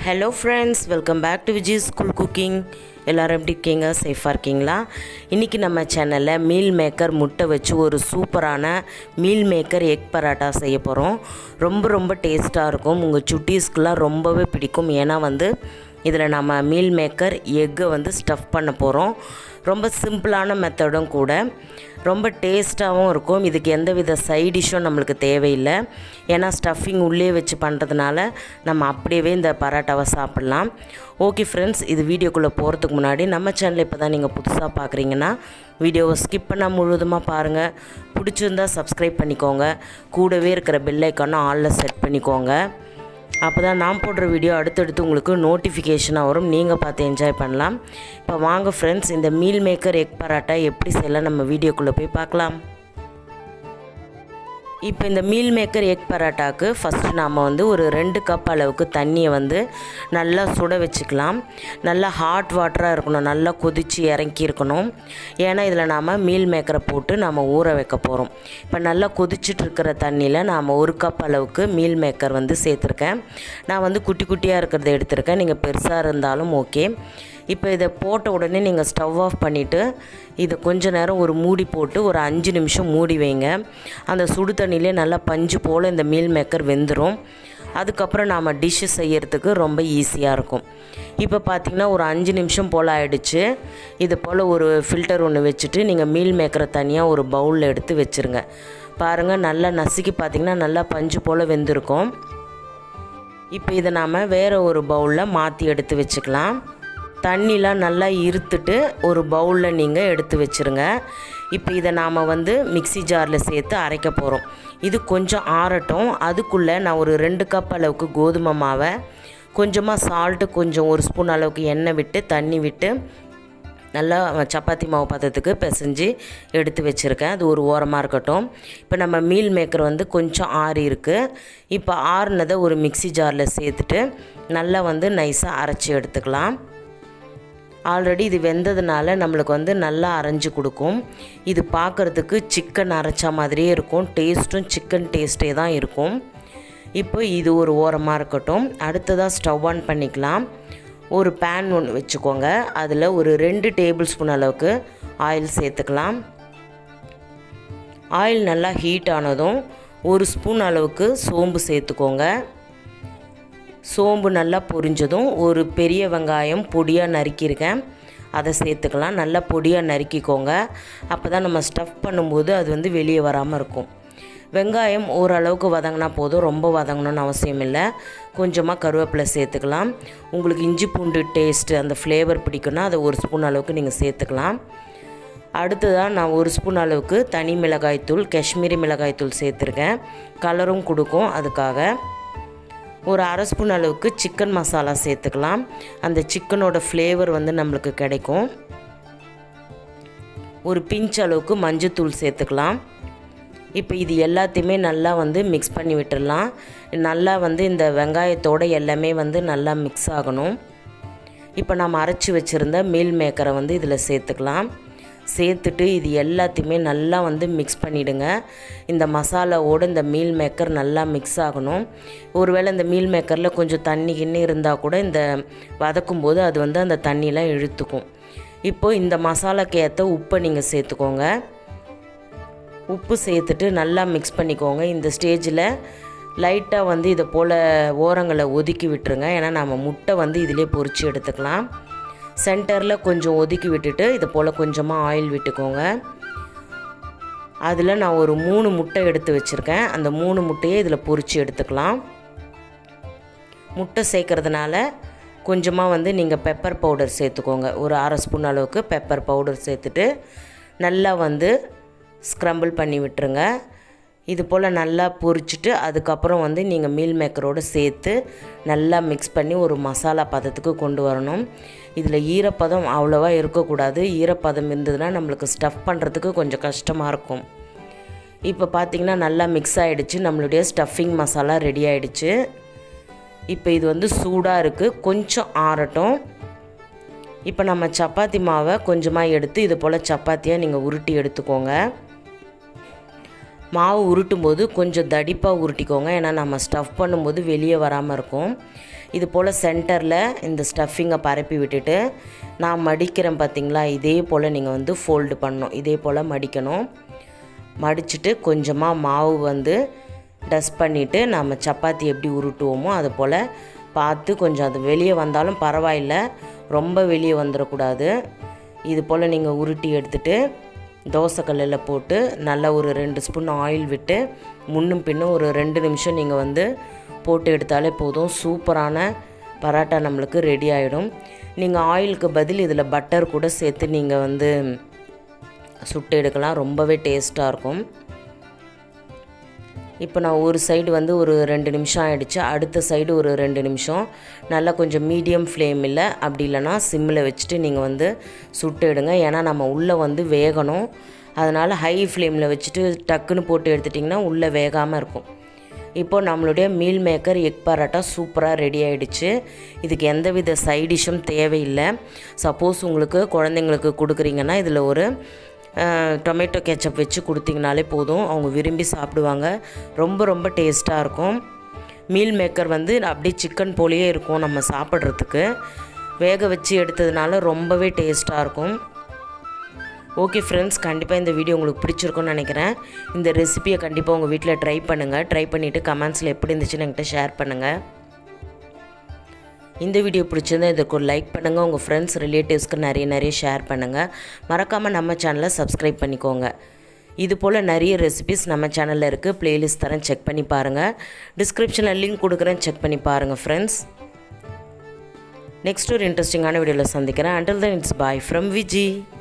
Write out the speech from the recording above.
hello friends welcome back to Vijay school cooking எல்லோரும் எப்படி இருக்கீங்க சேஃபாக இருக்கீங்களா இன்றைக்கி நம்ம சேனலில் மீல் மேக்கர் முட்டை வச்சு ஒரு சூப்பரான மீல் மேக்கர் எக் பராட்டா செய்ய போகிறோம் ரொம்ப ரொம்ப டேஸ்ட்டாக இருக்கும் உங்கள் சுட்டீஸ்க்கெலாம் ரொம்பவே பிடிக்கும் ஏன்னா வந்து இதில் நம்ம மீல் மேக்கர் எக்கை வந்து ஸ்டஃப் பண்ண போகிறோம் ரொம்ப சிம்பிளான மெத்தடும் கூட ரொம்ப டேஸ்ட்டாகவும் இருக்கும் இதுக்கு எந்த வித சைட் டிஷ்ஷும் நம்மளுக்கு தேவையில்லை ஏன்னா ஸ்டஃபிங் உள்ளே வச்சு பண்ணுறதுனால நம்ம அப்படியே இந்த பரோட்டாவை சாப்பிட்லாம் ஓகே ஃப்ரெண்ட்ஸ் இது வீடியோக்குள்ளே போகிறதுக்கு முன்னாடி நம்ம சேனல் இப்போ தான் நீங்கள் புதுசாக பார்க்குறீங்கன்னா வீடியோவை ஸ்கிப் பண்ணால் முழுவதுமாக பாருங்கள் பிடிச்சிருந்தா சப்ஸ்கிரைப் பண்ணிக்கோங்க கூடவே இருக்கிற பெல் ஐக்கானை ஆலில் செட் பண்ணிக்கோங்க அப்போ தான் நான் போடுற வீடியோ அடுத்தடுத்து உங்களுக்கு நோட்டிஃபிகேஷனாக வரும் நீங்கள் பார்த்து என்ஜாய் பண்ணலாம் இப்போ வாங்க ஃப்ரெண்ட்ஸ் இந்த மீல் மேக்கர் எக் பராட்டா எப்படி செய்யலாம் நம்ம வீடியோக்குள்ளே போய் பார்க்கலாம் இப்போ இந்த மீல் மேக்கர் எக் பராட்டாக்கு ஃபஸ்ட்டு நாம் வந்து ஒரு ரெண்டு கப் அளவுக்கு தண்ணியை வந்து நல்லா சுட வச்சுக்கலாம் நல்லா ஹாட் வாட்டராக இருக்கணும் நல்லா கொதித்து இறக்கி இருக்கணும் ஏன்னா இதில் நாம் மீல் மேக்கரை போட்டு நாம் ஊற வைக்க போகிறோம் இப்போ நல்லா கொதிச்சுட்டு இருக்கிற தண்ணியில் நாம் ஒரு கப் அளவுக்கு மீல் மேக்கர் வந்து சேர்த்துருக்கேன் நான் வந்து குட்டி குட்டியாக இருக்கிறத எடுத்திருக்கேன் நீங்கள் பெருசாக இருந்தாலும் ஓகே இப்போ இதை போட்ட உடனே நீங்கள் ஸ்டவ் ஆஃப் பண்ணிவிட்டு இதை கொஞ்ச நேரம் ஒரு மூடி போட்டு ஒரு அஞ்சு நிமிஷம் மூடி வைங்க அந்த சுடு தண்ணியிலே நல்லா பஞ்சு போல் இந்த மீல் மேக்கர் வெந்துடும் அதுக்கப்புறம் நாம் டிஷ்ஷு செய்யறதுக்கு ரொம்ப ஈஸியாக இருக்கும் இப்போ பார்த்திங்கன்னா ஒரு அஞ்சு நிமிஷம் போல் ஆயிடுச்சு இது போல் ஒரு ஃபில்டர் ஒன்று வச்சுட்டு நீங்கள் மீல் மேக்கரை தனியாக ஒரு பவுலில் எடுத்து வச்சுருங்க பாருங்கள் நல்லா நசுக்கி பார்த்திங்கன்னா நல்லா பஞ்சு போல் வெந்திருக்கும் இப்போ இதை நாம் வேறு ஒரு பவுலில் மாற்றி எடுத்து வச்சுக்கலாம் தண்ணிலாம் நல்லா இருத்துட்டு ஒரு பவுலில் நீங்கள் எடுத்து வச்சுருங்க இப்போ இதை நாம் வந்து மிக்சி ஜாரில் சேர்த்து அரைக்க போகிறோம் இது கொஞ்சம் ஆறட்டும் அதுக்குள்ளே நான் ஒரு ரெண்டு கப் அளவுக்கு கோதுமை மாவை கொஞ்சமாக சால்ட்டு கொஞ்சம் ஒரு ஸ்பூன் அளவுக்கு எண்ணெய் விட்டு தண்ணி விட்டு நல்லா சப்பாத்தி மாவு பதத்துக்கு பிசைஞ்சு எடுத்து வச்சுருக்கேன் அது ஒரு ஓரமாக இருக்கட்டும் இப்போ நம்ம மீல் மேக்கர் வந்து கொஞ்சம் ஆறி இருக்குது இப்போ ஆறுனதை ஒரு மிக்சி ஜாரில் சேர்த்துட்டு நல்லா வந்து நைஸாக அரைச்சி எடுத்துக்கலாம் ஆல்ரெடி இது வெந்ததுனால நம்மளுக்கு வந்து நல்லா அரைஞ்சி கொடுக்கும் இது பார்க்குறதுக்கு சிக்கன் அரைச்ச மாதிரியே இருக்கும் டேஸ்ட்டும் சிக்கன் டேஸ்ட்டே தான் இருக்கும் இப்போ இது ஒரு ஓரமாக இருக்கட்டும் அடுத்ததாக ஸ்டவ் ஆன் பண்ணிக்கலாம் ஒரு பேன் ஒன்று வச்சுக்கோங்க அதில் ஒரு ரெண்டு டேபிள் ஸ்பூன் அளவுக்கு ஆயில் சேர்த்துக்கலாம் ஆயில் நல்லா ஹீட் ஆனதும் ஒரு ஸ்பூன் அளவுக்கு சோம்பு சேர்த்துக்கோங்க சோம்பு நல்லா பொரிஞ்சதும் ஒரு பெரிய வெங்காயம் பொடியாக நறுக்கியிருக்கேன் அதை சேர்த்துக்கலாம் நல்லா பொடியாக நறுக்கிக்கோங்க அப்போ தான் நம்ம ஸ்டஃப் பண்ணும்போது அது வந்து வெளியே வராமல் இருக்கும் வெங்காயம் ஓரளவுக்கு வதங்கினா போதும் ரொம்ப வதங்கணும்னு அவசியம் இல்லை கொஞ்சமாக கருவேப்பிலை சேர்த்துக்கலாம் உங்களுக்கு இஞ்சி பூண்டு டேஸ்ட்டு அந்த ஃப்ளேவர் பிடிக்குன்னா அதை ஒரு ஸ்பூன் அளவுக்கு நீங்கள் சேர்த்துக்கலாம் அடுத்ததாக நான் ஒரு ஸ்பூன் அளவுக்கு தனி மிளகாய்த்தூள் காஷ்மீரி மிளகாய்த்தூள் சேர்த்துருக்கேன் கலரும் கொடுக்கும் அதுக்காக ஒரு அரை ஸ்பூன் அளவுக்கு சிக்கன் மசாலா சேர்த்துக்கலாம் அந்த சிக்கனோட ஃப்ளேவர் வந்து நம்மளுக்கு கிடைக்கும் ஒரு பிஞ்ச் அளவுக்கு மஞ்சத்தூள் சேர்த்துக்கலாம் இப்போ இது எல்லாத்தையுமே நல்லா வந்து மிக்ஸ் பண்ணி விட்டுடலாம் நல்லா வந்து இந்த வெங்காயத்தோடு எல்லாமே வந்து நல்லா மிக்ஸ் ஆகணும் இப்போ நம்ம அரைச்சி வச்சுருந்த மீல் மேக்கரை வந்து இதில் சேர்த்துக்கலாம் சேர்த்துட்டு இது எல்லாத்தையுமே நல்லா வந்து மிக்ஸ் பண்ணிவிடுங்க இந்த மசாலாவோடு இந்த மீல் மேக்கர் நல்லா மிக்ஸ் ஆகணும் ஒருவேளை இந்த மீல் மேக்கரில் கொஞ்சம் தண்ணி கிண்ணி இருந்தால் கூட இந்த வதக்கும் போது அது வந்து அந்த தண்ணியெலாம் இழுத்துக்கும் இப்போது இந்த மசாலாக்கு ஏற்ற உப்பை நீங்கள் சேர்த்துக்கோங்க உப்பு சேர்த்துட்டு நல்லா மிக்ஸ் பண்ணிக்கோங்க இந்த ஸ்டேஜில் லைட்டாக வந்து இதை போல் ஓரங்களை ஒதுக்கி விட்டுருங்க ஏன்னா நம்ம முட்டை வந்து இதிலே பொறிச்சு எடுத்துக்கலாம் சென்டரில் கொஞ்சம் ஒதுக்கி விட்டுட்டு இது போல் கொஞ்சமாக ஆயில் விட்டுக்கோங்க அதில் நான் ஒரு மூணு முட்டை எடுத்து வச்சுருக்கேன் அந்த மூணு முட்டையை இதில் பொறிச்சு எடுத்துக்கலாம் முட்டை சேர்க்குறதுனால கொஞ்சமாக வந்து நீங்கள் பெப்பர் பவுடர் சேர்த்துக்கோங்க ஒரு அரை ஸ்பூன் அளவுக்கு பெப்பர் பவுடர் சேர்த்துட்டு நல்லா வந்து ஸ்க்ரம்பிள் பண்ணி விட்டுருங்க இது போல் நல்லா பொரிச்சிட்டு அதுக்கப்புறம் வந்து நீங்கள் மீல் மேக்கரோடு சேர்த்து நல்லா மிக்ஸ் பண்ணி ஒரு மசாலா பதத்துக்கு கொண்டு வரணும் இதில் ஈரப்பதம் அவ்வளோவா இருக்கக்கூடாது ஈரப்பதம் இருந்ததுன்னா நம்மளுக்கு ஸ்டஃப் பண்ணுறதுக்கு கொஞ்சம் கஷ்டமாக இருக்கும் இப்போ பார்த்திங்கன்னா நல்லா மிக்ஸ் ஆகிடுச்சு நம்மளுடைய ஸ்டஃபிங் மசாலா ரெடி ஆகிடுச்சு இப்போ இது வந்து சூடாக இருக்குது கொஞ்சம் ஆறட்டும் இப்போ நம்ம சப்பாத்தி மாவை கொஞ்சமாக எடுத்து இது போல் சப்பாத்தியாக நீங்கள் உருட்டி எடுத்துக்கோங்க மாவு உருட்டும் போது கொஞ்சம் தடிப்பாக உருட்டிக்கோங்க ஏன்னா நம்ம ஸ்டஃப் பண்ணும்போது வெளியே வராமல் இருக்கும் இது போல் சென்டரில் இந்த ஸ்டஃபிங்கை பரப்பி விட்டுட்டு நான் மடிக்கிறேன் பார்த்தீங்களா இதே போல் நீங்கள் வந்து ஃபோல்டு பண்ணணும் இதே போல் மடிக்கணும் மடிச்சுட்டு கொஞ்சமாக மாவு வந்து டஸ்ட் பண்ணிவிட்டு நம்ம சப்பாத்தி எப்படி உருட்டுவோமோ அது போல் பார்த்து கொஞ்சம் அது வெளியே வந்தாலும் பரவாயில்ல ரொம்ப வெளியே வந்துடக்கூடாது இது போல் நீங்கள் உருட்டி எடுத்துகிட்டு தோசைக்கல்லில் போட்டு நல்லா ஒரு ரெண்டு ஸ்பூன் ஆயில் விட்டு முன்னும் பின்னும் ஒரு ரெண்டு நிமிஷம் நீங்கள் வந்து போட்டு எடுத்தாலே போதும் சூப்பரான பரோட்டா நம்மளுக்கு ரெடி ஆகிடும் நீங்கள் ஆயிலுக்கு பதில் இதில் பட்டர் கூட சேர்த்து நீங்கள் வந்து சுட்டு எடுக்கலாம் ரொம்பவே டேஸ்ட்டாக இருக்கும் இப்போ நான் ஒரு சைடு வந்து ஒரு ரெண்டு நிமிஷம் ஆகிடுச்சு அடுத்த சைடு ஒரு ரெண்டு நிமிஷம் நல்லா கொஞ்சம் மீடியம் ஃப்ளேமில் அப்படி இல்லைன்னா சிம்மில் வச்சுட்டு நீங்கள் வந்து சுட்டு எடுங்க ஏன்னா நம்ம உள்ளே வந்து வேகணும் அதனால் ஹை ஃப்ளேமில் வச்சுட்டு டக்குன்னு போட்டு எடுத்துட்டிங்கன்னா உள்ளே வேகாமல் இருக்கும் இப்போது நம்மளுடைய மீல் மேக்கர் எக் பரோட்டா சூப்பராக ரெடி ஆகிடுச்சு இதுக்கு எந்தவித சைடிஷும் தேவையில்லை சப்போஸ் உங்களுக்கு குழந்தைங்களுக்கு கொடுக்குறீங்கன்னா இதில் ஒரு டொமேட்டோ கேச்சப் வச்சு கொடுத்தீங்கனாலே போதும் அவங்க விரும்பி சாப்பிடுவாங்க ரொம்ப ரொம்ப டேஸ்ட்டாக இருக்கும் மீல் மேக்கர் வந்து அப்படியே சிக்கன் போலேயே இருக்கும் நம்ம சாப்பிட்றதுக்கு வேக வச்சு எடுத்ததுனால ரொம்பவே டேஸ்ட்டாக இருக்கும் ஓகே ஃப்ரெண்ட்ஸ் கண்டிப்பாக இந்த வீடியோ உங்களுக்கு பிடிச்சிருக்கும்னு நினைக்கிறேன் இந்த ரெசிபியை கண்டிப்பாக உங்கள் வீட்டில் ட்ரை பண்ணுங்கள் ட்ரை பண்ணிவிட்டு கமெண்ட்ஸில் எப்படி இருந்துச்சுன்னு என்கிட்ட ஷேர் பண்ணுங்கள் இந்த வீடியோ பிடிச்சிருந்தா இதுக்கு ஒரு லைக் பண்ணுங்கள் உங்கள் ஃப்ரெண்ட்ஸ் ரிலேட்டிவ்ஸ்க்கு நிறைய நிறைய ஷேர் பண்ணுங்கள் மறக்காமல் நம்ம சேனலை சப்ஸ்கிரைப் பண்ணிக்கோங்க இது போல் நிறைய ரெசிபிஸ் நம்ம சேனலில் இருக்குது ப்ளேலிஸ்ட் தரேன் செக் பண்ணி பாருங்கள் டிஸ்கிரிப்ஷனில் லிங்க் கொடுக்குறேன் செக் பண்ணி பாருங்கள் ஃப்ரெண்ட்ஸ் நெக்ஸ்ட் ஒரு இன்ட்ரெஸ்டிங்கான வீடியோவில் சந்திக்கிறேன் until then it's bye from Viji